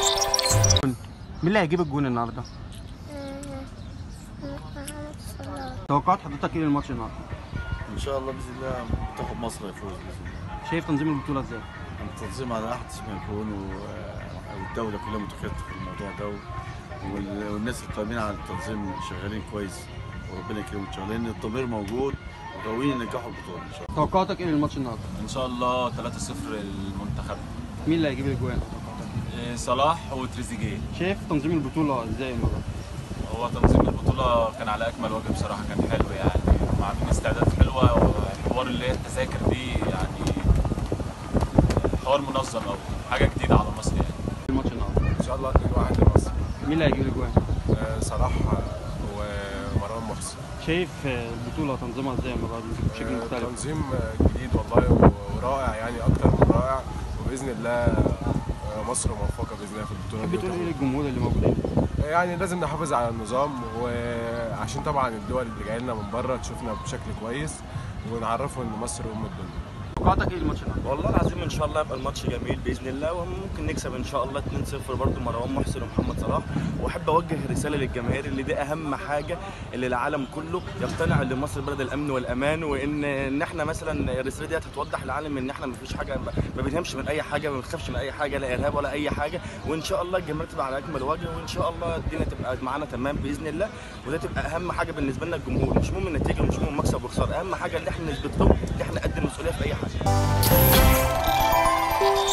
مين اللي هيجيب الجون النهارده؟ محمد صلاح توقعات حضرتك ايه للماتش النهارده؟ ان شاء الله باذن الله منتخب مصر يفوز باذن الله شايف تنظيم البطوله ازاي؟ التنظيم على احدث ما يكون و- والدوله كلها متكاتفه في الموضوع ده وال- والناس القائمين على التنظيم شغالين كويس وربنا يكرمهم ان شاء الله لان الضمير موجود وغاويين ينجحوا البطوله ان شاء الله توقعاتك ايه للماتش النهارده؟ ان شاء الله 3-0 للمنتخب مين اللي هيجيب الجوان؟ إيه، صلاح وتريزيجيه شايف تنظيم البطوله ازاي المره؟ هو تنظيم البطوله كان على اكمل وجه بصراحه كان حلو يعني وعاملين استعدادات حلوه وحوار اللي هي التذاكر دي يعني حوار منظم قوي حاجه جديده على مصر يعني الماتش النهارده ان شاء الله 2-1 لمصر مين اللي هيجيب الجوان؟ آه، صلاح ومروان محسن شايف البطوله تنظيمها ازاي المره دي بشكل آه، مختلف؟ تنظيم آه، جديد والله و- ورائع يعني اكتر من رائع وباذن الله آه، مصر موفقه باذن الله في البطوله تحب دي تقول ايه للجمهور اللي موجودين؟ يعني لازم نحافظ على النظام وعشان طبعا الدول اللي جايه لنا من بره تشوفنا بشكل كويس ونعرفهم ان مصر ام الدنيا توقعاتك ايه للماتش النهارده؟ والله العظيم ان شاء الله يبقى الماتش جميل باذن الله وممكن نكسب ان شاء الله 2-0 برضه مروان محسن ومحمد صلاح واحب اوجه رساله للجماهير اللي دي اهم حاجه اللي العالم كله يقتنع ان مصر بلد الامن والامان وان ان احنا مثلا الرساله دي هتوضح للعالم ان احنا ما فيش حاجه ما بنهمش من اي حاجه ما بنخافش من اي حاجه لا ارهاب ولا اي حاجه وان شاء الله الجماهير تبقى على اكمل وجه وان شاء الله الدنيا تبقى معانا تمام باذن الله وده تبقى اهم حاجه بالنسبه لنا الجمهور مش مهم النتيجه مش مهم مكسب وخساره اهم حاجه اللي احنا نثبت له ان احنا قد المسؤوليه في اي حاجه